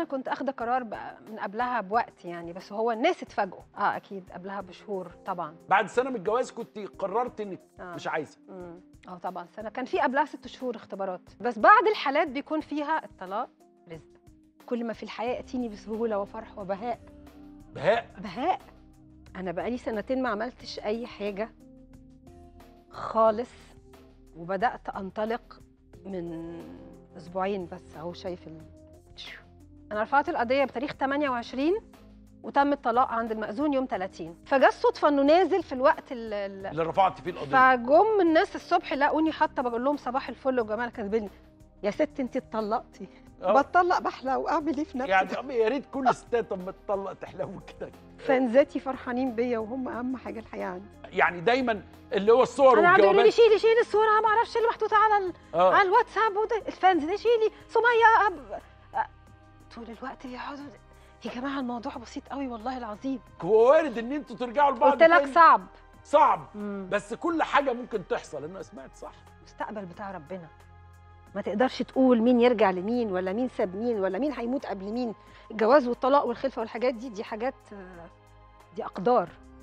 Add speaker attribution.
Speaker 1: كنت اخده قرار بقى من قبلها بوقت يعني بس هو الناس اتفاجئوا اه اكيد قبلها بشهور طبعا
Speaker 2: بعد سنه من الجواز كنت قررت انك
Speaker 1: آه.
Speaker 2: مش عايزه
Speaker 1: مم. اه طبعا سنه كان في قبلها ست شهور اختبارات بس بعد الحالات بيكون فيها الطلاق رزق كل ما في الحياه ياتيني بسهوله وفرح وبهاء
Speaker 2: بهاء
Speaker 1: بهاء انا بقالي سنتين ما عملتش اي حاجه خالص وبدات انطلق من اسبوعين بس اهو شايف ال... انا رفعت القضيه بتاريخ 28 وتم الطلاق عند المأذون يوم 30 فجاء الصدفه انه نازل في الوقت ال- ال-
Speaker 2: اللي رفعت فيه القضيه
Speaker 1: فجم الناس الصبح لقوني حاطه بقول لهم صباح الفل وجمال كاتبين يا ست انت اتطلقتي
Speaker 2: آه.
Speaker 1: بتطلق بحلى واعمل ايه في نفسي
Speaker 2: يعني أم- يا ريت كل الستات اما تطلق تحلو كده
Speaker 1: فانزاتي فرحانين بيا وهم اهم حاجه الحقيقه عندي
Speaker 2: يعني دايما اللي هو الصور
Speaker 1: انا قاعده يقولوا لي
Speaker 2: والجوابات
Speaker 1: شيلي شيلي الصوره ما اعرفش اللي محطوطه على ال...
Speaker 2: اه
Speaker 1: على الواتساب وده الفانز ده شيلي سميه أب... أ- طول الوقت يقعدوا يا جماعه الموضوع بسيط قوي والله العظيم
Speaker 2: هو وارد ان انتوا ترجعوا لبعض
Speaker 1: قلت لك
Speaker 2: تاني.
Speaker 1: صعب
Speaker 2: صعب
Speaker 1: مم.
Speaker 2: بس كل حاجه ممكن تحصل انا سمعت صح
Speaker 1: المستقبل بتاع ربنا ما تقدرش تقول مين يرجع لمين ولا مين ساب مين ولا مين هيموت قبل مين الجواز والطلاق والخلفه والحاجات دي دي حاجات آه، دي اقدار